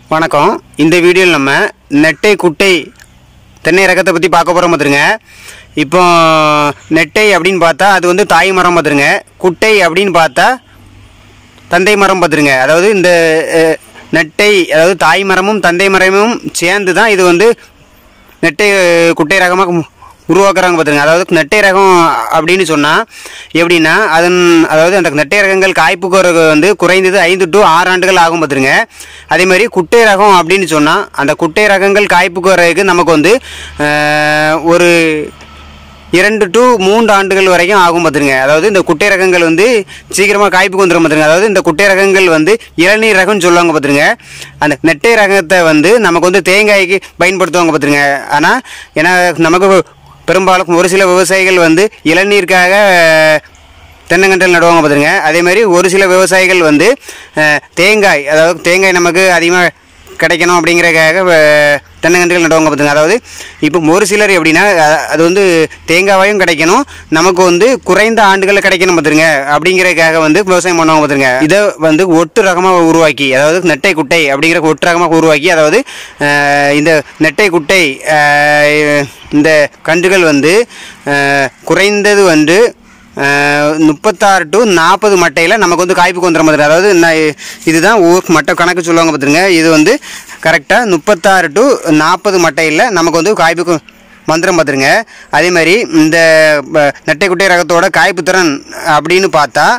வணக்கம் இந்த வீடியோவில் நம்ம நெட்டை குட்டை தென்னை ரகத்தை பற்றி பார்க்க போகிறோம் பார்த்துருங்க இப்போ நெட்டை அப்படின்னு பார்த்தா அது வந்து தாய் மரம் பார்த்துருங்க குட்டை அப்படின்னு பார்த்தா தந்தை மரம் பார்த்துருங்க அதாவது இந்த அஹ், நெட்டை அதாவது தாய் மரமும் தந்தை மரமும் சேர்ந்து தான் இது வந்து நெட்டை அஹ், குட்டை ரகமாக உருவாக்குறாங்க பார்த்துருங்க அதாவது நெட்டை ரகம் அப்படின்னு சொன்னால் எப்படின்னா அதன் அதாவது அந்த நெட்டை ரகங்கள் காய்ப்புக்கு வந்து குறைந்தது ஐந்து டு ஆறு ஆண்டுகள் ஆகும் பார்த்துருங்க அதே மாதிரி குட்டை ரகம் அப்படின்னு சொன்னால் அந்த குட்டை ரகங்கள் காய்ப்புக்கு வரதுக்கு நமக்கு வந்து அஹ், ஒரு இரண்டு டு மூன்று ஆண்டுகள் வரைக்கும் ஆகும் பார்த்துருங்க அதாவது இந்த குட்டை ரகங்கள் வந்து சீக்கிரமாக காய்ப்புக்கு வந்துடும் பார்த்துருங்க அதாவது இந்த குட்டை ரகங்கள் வந்து இளநீர் ரகம்னு சொல்லுவாங்க பார்த்துருங்க அந்த நெட்டை ரகத்தை வந்து நமக்கு வந்து தேங்காய்க்கு பயன்படுத்துவாங்க பார்த்துருங்க ஆனால் ஏன்னா நமக்கு பெரும்பாலும் ஒரு சில விவசாயிகள் வந்து இளநீருக்காக தென்னங்கன்றுகள் நடுவாங்க பார்த்துருங்க அதே மாதிரி ஒரு சில விவசாயிகள் வந்து அஹ், தேங்காய் அதாவது தேங்காய் நமக்கு அதிகமாக கிடைக்கணும் அப்படிங்கிறதுக்காக அஹ், தென்னங்கன்றுகள் நடுவாங்க பார்த்துங்க அதாவது இப்போ ஒரு சிலர் எப்படின்னா அ- அது வந்து தேங்காயும் கிடைக்கணும் நமக்கு வந்து குறைந்த ஆண்டுகளில் கிடைக்கணும் பார்த்துருங்க அப்படிங்கிறதுக்காக வந்து விவசாயம் பண்ணுவாங்க பார்த்துருங்க இதை வந்து ஒட்டு ரகமாக உருவாக்கி அதாவது நெட்டை குட்டை அப்படிங்கிற ஒட்டு ரகமாக உருவாக்கி அதாவது அஹ், இந்த நெட்டை குட்டை அஹ், இந்த கன்றுகள் வந்து அஹ், குறைந்தது வந்து அஹ், முப்பத்தாறு டு நாற்பது மட்டையில் நமக்கு வந்து காய்ப்புக்கு வந்துடும் மாதிரி அதாவது நான் இதுதான் ஊர் மட்டை கணக்கு சொல்லுவாங்க பார்த்துருங்க இது வந்து கரெக்டாக முப்பத்தாறு டு நாற்பது மட்டையில் நமக்கு வந்து காய்ப்புக்கு மந்திரம் பார்த்துருங்க அதே மாதிரி இந்த ப- நெட்டை குட்டை ரகத்தோட காய்ப்பு திறன் அப்படின்னு பார்த்தா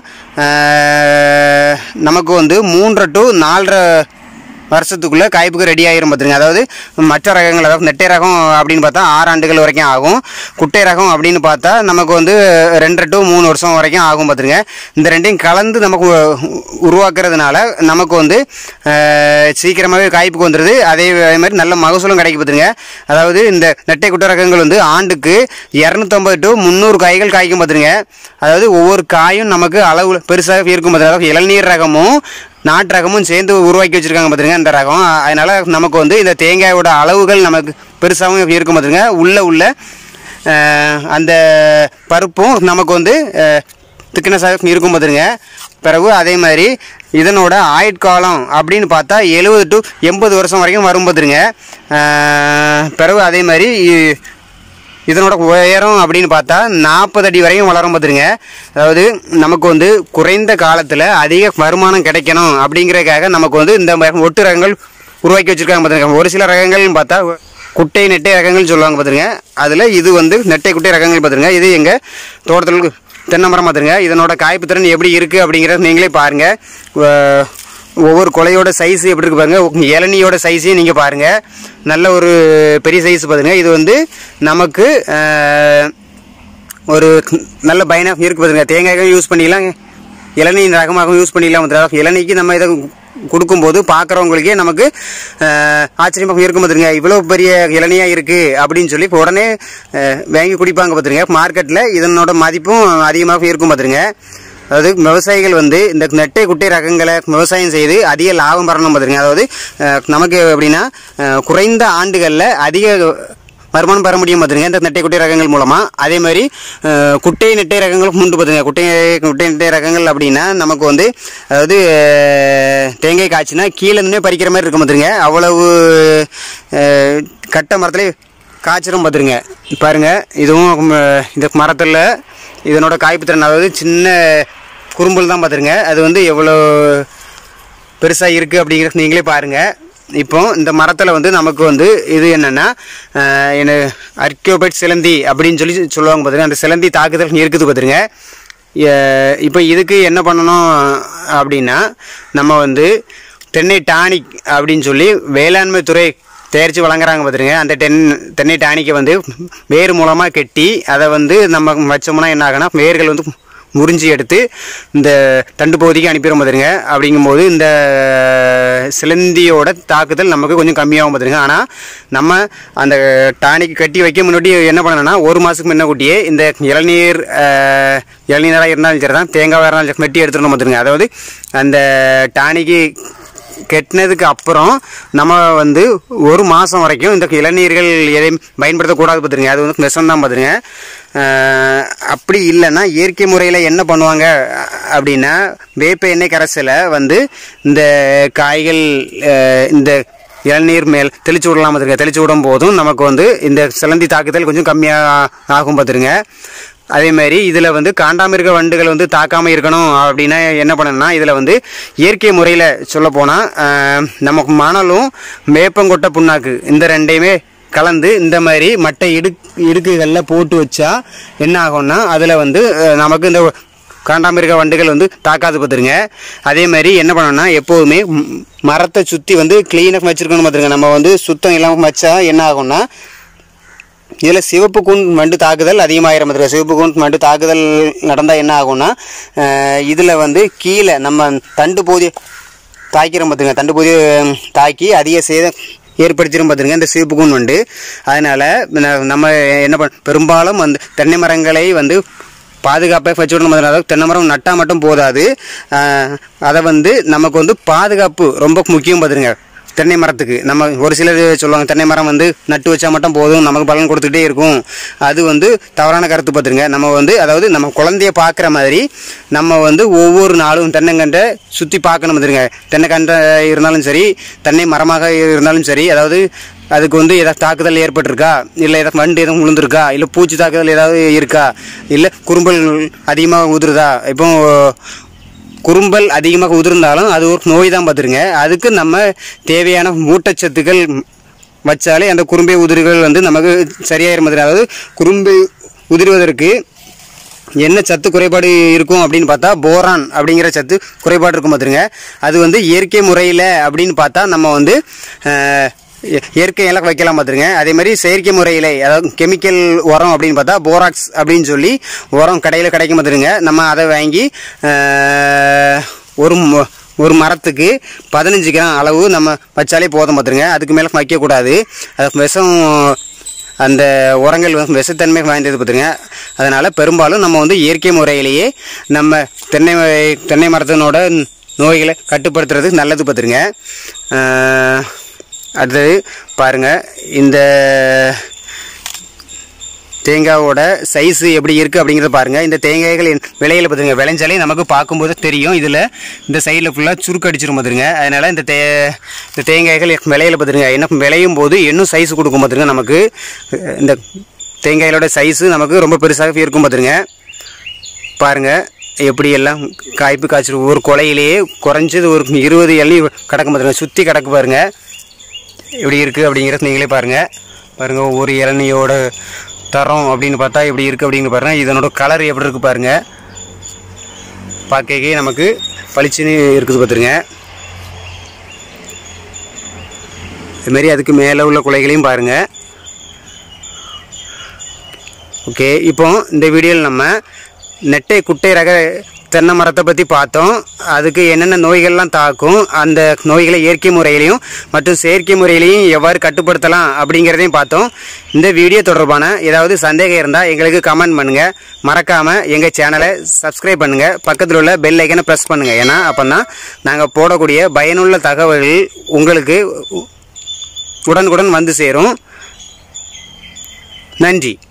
அஹ், நமக்கு வந்து மூன்றரை டு நாலரை வருஷத்துக்குள்ளே காய்ப்புக்கு ரெடி ஆகிரும் பார்த்துருங்க அதாவது மற்ற ரகங்கள் அதாவது நெட்டை ரகம் அப்படின்னு பார்த்தா ஆறு ஆண்டுகள் வரைக்கும் ஆகும் குட்டை ரகம் அப்படின்னு பார்த்தா நமக்கு வந்து ரெண்டரை டு மூணு வருஷம் வரைக்கும் ஆகும் பார்த்துருங்க இந்த ரெண்டையும் கலந்து நமக்கு உ- உருவாக்குறதுனால நமக்கு வந்து அஹ், சீக்கிரமாகவே காய்ப்புக்கு வந்துடுது அதே அதே மாதிரி நல்ல மகசூலும் கிடைக்கும் பார்த்துருங்க அதாவது இந்த நெட்டை குட்டை ரகங்கள் வந்து ஆண்டுக்கு இரநூத்தம்பது டு முந்நூறு காய்கள் காய்க்கும் பார்த்துருங்க அதாவது ஒவ்வொரு காயும் நமக்கு அளவு பெருசாக இருக்கும் பார்த்துருங்க அதாவது இளநீர் ரகமும் நாட்டு ரகமும் சேர்ந்து உருவாக்கி வச்சுருக்காங்க பார்த்துருங்க இந்த ரகம் அதனால் நமக்கு வந்து இந்த தேங்காயோட அளவுகள் நமக்கு பெருசாகவும் இருக்கும் பார்த்துருங்க உள்ள உள்ள அஹ், அந்த பருப்பும் நமக்கு வந்து திக்னஸாக இருக்கும் பார்த்துருங்க பிறகு அதே மாதிரி இதனோட ஆயுட்காலம் அப்படின்னு பார்த்தா எழுபது டு எண்பது வருஷம் வரைக்கும் வரும் பார்த்துருங்க அஹ், பிறகு அதே மாதிரி இ- இதனோட உயரம் அப்படின்னு பார்த்தா நாற்பது அடி வரையும் வளரும் பார்த்துருங்க அதாவது நமக்கு வந்து குறைந்த காலத்தில் அதிக வருமானம் கிடைக்கணும் அப்படிங்கிறதுக்காக நமக்கு வந்து இந்த மாதிரி ஒட்டு ரகங்கள் உருவாக்கி வச்சுருக்காங்க பார்த்துருங்க ஒரு சில ரகங்கள்னு பார்த்தா குட்டை நெட்டை ரகங்கள்னு சொல்லுவாங்க பார்த்துருங்க அதில் இது வந்து நெட்டை குட்டை ரகங்கள் பார்த்துருங்க இது எங்கள் தோட்டத்தில் தென்னை மரம் பார்த்துருங்க இதனோட காய்ப்பு திறன் எப்படி இருக்குது அப்படிங்கிறத நீங்களே பாருங்கள் ஒவ்வொரு கொலையோட சைஸ் எப்படி இருக்கு பாருங்க உங்க இளநியோட சைஸையும் நீங்கள் பாருங்கள் நல்ல ஒரு பெரிய சைஸ் பாருங்க இது வந்து நமக்கு அஹ், ஒரு நல்ல பயனாக இருக்கு பாருங்க தேங்காய்க்கும் யூஸ் பண்ணிக்கலாம் இளநீ ரகமாகவும் யூஸ் பண்ணிக்கலாம் அதாவது இளநீக்கு நம்ம இதை கொடுக்கும்போது பார்க்குறவங்களுக்கே நமக்கு அஹ், ஆச்சரியமாக இருக்கும் பார்த்துருங்க இவ்வளோ பெரிய இளநியாக இருக்குது அப்படின்னு சொல்லி இப்போ உடனே அஹ், வாங்கி குடிப்பாங்க பார்த்துருங்க மார்க்கெட்டில் இதனோட மதிப்பும் அதிகமாக இருக்கும் பார்த்துருங்க அதாவது விவசாயிகள் வந்து இந்த நெட்டை குட்டை ரகங்களை விவசாயம் செய்து அதிக லாபம் பெறணும் பார்த்துருங்க அதாவது அஹ், நமக்கு எப்படின்னா அஹ், குறைந்த ஆண்டுகளில் அதிக வருமானம் பெற முடியும் பார்த்துருங்க இந்த நெட்டை குட்டை ரகங்கள் மூலமாக அதே மாதிரி அஹ், குட்டை நெட்டை ரகங்களும் உண்டு பார்த்துங்க குட்டை குட்டை நெட்டை ரகங்கள் அப்படின்னா நமக்கு வந்து அதாவது அஹ், தேங்காய் காய்ச்சினா கீழே இருந்தே பறிக்கிற மாதிரி இருக்கும் பார்த்துருங்க அவ்வளவு அஹ், கட்டை மரத்துலேயே காய்ச்சிரும் பார்த்துருங்க பாருங்க இதுவும் அஹ், இந்த மரத்தில் இதனோட காய்ப்பு திறன் அதாவது சின்ன குறும்பல் தான் பார்த்துருங்க அது வந்து எவ்வளோ பெருசாக இருக்குது அப்படிங்கிறது நீங்களே பாருங்கள் இப்போ இந்த மரத்தில் வந்து நமக்கு வந்து இது என்னென்னா என்ன அர்க்கியோபைட் சிலந்தி அப்படின்னு சொல்லி சொல்லுவாங்க பார்த்துருங்க அந்த சிலந்தி தாக்குதல் இருக்குது பார்த்துருங்க எ- இப்போ இதுக்கு என்ன பண்ணணும் அப்படின்னா நம்ம வந்து தென்னை டானிக் அப்படின்னு சொல்லி வேளாண்மை துறை தயாரித்து வழங்குறாங்க பார்த்துருங்க அந்த தென் தென்னை டானிக்கை வந்து வேர் மூலமாக கெட்டி அதை வந்து நம்ம வச்சோம்னா என்ன ஆகுனா வேர்கள் வந்து முறிஞ்சி எடுத்து இந்த தண்டு பகுதிக்கு அனுப்பிடும் பார்த்துருங்க அப்படிங்கும்போது இந்த சிலந்தியோட தாக்குதல் நமக்கு கொஞ்சம் கம்மியாகும் பார்த்துருங்க ஆனால் நம்ம அந்த டானிக் கட்டி வைக்க முன்னாடி என்ன பண்ணணும்னா ஒரு மாதத்துக்கு முன்ன கூட்டியே இந்த இளநீர் அஹ், இளநீராக இருந்தாலும் சரி தான் தேங்காய் இருந்தாலும் சரி வெட்டி எடுத்துடணும் பார்த்துருங்க அதாவது அந்த டானிக்கு கெட்டினதுக்கு அப்புறம் நம்ம வந்து ஒரு மாதம் வரைக்கும் இந்த இளநீர்கள் எதையும் பயன்படுத்தக்கூடாது பார்த்துருங்க அது வந்து விஷம் தான் பார்த்துருங்க அஹ், அப்படி இல்லைன்னா இயற்கை முறையில் என்ன பண்ணுவாங்க அ- அப்படின்னா வேப்ப எண்ணெய் கரைசலை வந்து இந்த காய்கள் அஹ், இந்த இளநீர் மேல் தெளிச்சு விடலாம் பார்த்துருங்க தெளிச்சு விடும் போதும் நமக்கு வந்து இந்த சிலந்தி தாக்குதல் கொஞ்சம் கம்மியாக ஆகும் பார்த்துருங்க அதே மாதிரி இதில் வந்து காண்டாமிருக வண்டுகள் வந்து தாக்காமல் இருக்கணும் அப்படின்னா என்ன பண்ணணும்னா இதில் வந்து இயற்கை முறையில் சொல்ல போனால் நமக்கு மணலும் வேப்பங்கொட்டை புண்ணாக்கு இந்த ரெண்டையுமே கலந்து இந்த மாதிரி மட்டை இடு இடுக்குகளில் போட்டு வச்சா என்ன ஆகும்னா அதில் வந்து அஹ், நமக்கு இந்த காண்டாமிருக வண்டுகள் வந்து தாக்காது பார்த்துருங்க அதே மாதிரி என்ன பண்ணணும்னா எப்போதுமே ம், மரத்தை சுற்றி வந்து க்ளீனாக வச்சுருக்கணும் பார்த்துருங்க நம்ம வந்து சுத்தம் இல்லாமல் வச்சா என்ன ஆகும்னா இதில் சிவப்பு கூன் வண்டு தாக்குதல் அதிகமாகிற மாதிரி சிவப்பு கூன் வண்டு தாக்குதல் நடந்தால் என்ன ஆகும்னா இதில் வந்து கீழே நம்ம தண்டு போதி தாக்கிறோம் பார்த்துங்க தண்டு போதி உம், தாக்கி அதிக சேதம் ஏற்படுத்திடும் பார்த்துருங்க இந்த சிவப்பு கூன் வண்டு அதனால் நம்ம என்ன பண்ண பெரும்பாலும் வந்து தென்னை மரங்களை வந்து பாதுகாப்பாக வச்சுக்கணும் பார்த்துங்க. அதாவது தென்னை மரம் நட்டால் மட்டும் போதாது அஹ், அதை வந்து நமக்கு வந்து பாதுகாப்பு ரொம்ப முக்கியம் பார்த்துருங்க தென்னை மரத்துக்கு நம்ம ஒரு சிலர் சொல்லுவாங்க தென்னை மரம் வந்து நட்டு வச்சா மட்டும் போதும் நமக்கு பலன் கொடுத்துக்கிட்டே இருக்கும் அது வந்து தவறான கருத்து பார்த்துருங்க நம்ம வந்து அதாவது நம்ம குழந்தைய பார்க்குற மாதிரி நம்ம வந்து ஒவ்வொரு நாளும் தென்னங்கண்டை சுற்றி பார்க்கணும் பார்த்துருங்க தென்னைக்கண்டை இருந்தாலும் சரி தென்னை மரமாக இருந்தாலும் சரி அதாவது அதுக்கு வந்து ஏதாவது தாக்குதல் ஏற்பட்டிருக்கா இல்லை ஏதாவது வண்டு எதுவும் விழுந்திருக்கா இல்லை பூச்சி தாக்குதல் ஏதாவது இருக்கா இல்லை குறும்பல் அதிகமாக உதிருதா இப்போ குறும்பல் அதிகமாக உதிர்ந்தாலும் அது ஒரு நோய் தான் பார்த்துருங்க அதுக்கு நம்ம தேவையான ஊட்டச்சத்துக்கள் வச்சாலே அந்த குறும்பை உதிர்கள் வந்து நமக்கு சரியாயிரும் மாதிரி அதாவது குறும்பை உதிர்வதற்கு என்ன சத்து குறைபாடு இருக்கும் அப்படின்னு பார்த்தா போரான் அப்படிங்கிற சத்து குறைபாடு இருக்கும் பார்த்துருங்க அது வந்து இயற்கை முறையில் அப்படின்னு பார்த்தா நம்ம வந்து அஹ், இய- இயற்கை இலக்கு வைக்கலாம் பார்த்துருங்க அதே மாதிரி செயற்கை முறையில் அதாவது கெமிக்கல் உரம் அப்படின்னு பார்த்தா போராக்ஸ் அப்படின்னு சொல்லி உரம் கடையில் கிடைக்கும் பார்த்துருங்க நம்ம அதை வாங்கி அஹ், ஒரு மொ- ஒரு மரத்துக்கு பதினஞ்சு கிராம் அளவு நம்ம வச்சாலே போதும் பார்த்துருங்க அதுக்கு மேலே வைக்கக்கூடாது அது விஷம் அந்த உரங்கள் வந்து விஷத்தன்மை வாய்ந்தது பார்த்துருங்க அதனால் பெரும்பாலும் நம்ம வந்து இயற்கை முறையிலேயே நம்ம தென்னை தென்னை மரத்தினோட நோய்களை கட்டுப்படுத்துறது நல்லது பார்த்துருங்க அஹ், அடுத்தது பாருங்கள் இந்த தேங்காவோட சைஸ் எப்படி இருக்குது அப்படிங்கிறத பாருங்கள் இந்த தேங்காய்கள் என் விலையில் பார்த்துருங்க விளைஞ்சாலே நமக்கு பார்க்கும்போது தெரியும் இதில் இந்த சைடில் ஃபுல்லாக சுருக்கு அடிச்சிரும் பார்த்துருங்க அதனால் இந்த தே இந்த தேங்காய்கள் விலையில் பார்த்துருங்க என்ன விளையும் போது இன்னும் சைஸ் கொடுக்கும் பார்த்துருங்க நமக்கு இந்த தேங்காய்களோட சைஸு நமக்கு ரொம்ப பெருசாக இருக்கும் பார்த்துருங்க பாருங்கள் எப்படி எல்லாம் காய்ப்பு காய்ச்சிரு ஒரு கொலையிலேயே குறைஞ்சது ஒரு இருபது எள்ளி கிடக்கும் பார்த்துருங்க சுற்றி கிடக்கு பாருங்கள் எப்படி இருக்குது அப்படிங்கிறத நீங்களே பாருங்கள் பாருங்கள் ஒவ்வொரு இளநியோட தரம் அப்படின்னு பார்த்தா எப்படி இருக்குது அப்படின்னு பாருங்கள் இதனோட கலர் எப்படி இருக்குது பாருங்கள் பார்க்கவே நமக்கு பளிச்சுன்னு இருக்குது பார்த்துருங்க இதுமாரி அதுக்கு மேலே உள்ள குலைகளையும் பாருங்கள் ஓகே இப்போ இந்த வீடியோவில் நம்ம நெட்டை குட்டை ரக தென்னை மரத்தை பற்றி பார்த்தோம் அதுக்கு என்னென்ன நோய்கள்லாம் தாக்கும் அந்த நோய்களை இயற்கை முறையிலையும் மற்றும் செயற்கை முறையிலையும் எவ்வாறு கட்டுப்படுத்தலாம் அப்படிங்கிறதையும் பார்த்தோம் இந்த வீடியோ தொடர்பான ஏதாவது சந்தேகம் இருந்தால் எங்களுக்கு கமெண்ட் பண்ணுங்கள் மறக்காமல் எங்கள் சேனலை சப்ஸ்கிரைப் பண்ணுங்கள் பக்கத்தில் உள்ள பெல் ஐக்கனை ப்ரெஸ் பண்ணுங்கள் ஏன்னா அப்போ தான் நாங்கள் போடக்கூடிய பயனுள்ள தகவல்கள் உங்களுக்கு உடனுக்குடன் வந்து சேரும் நன்றி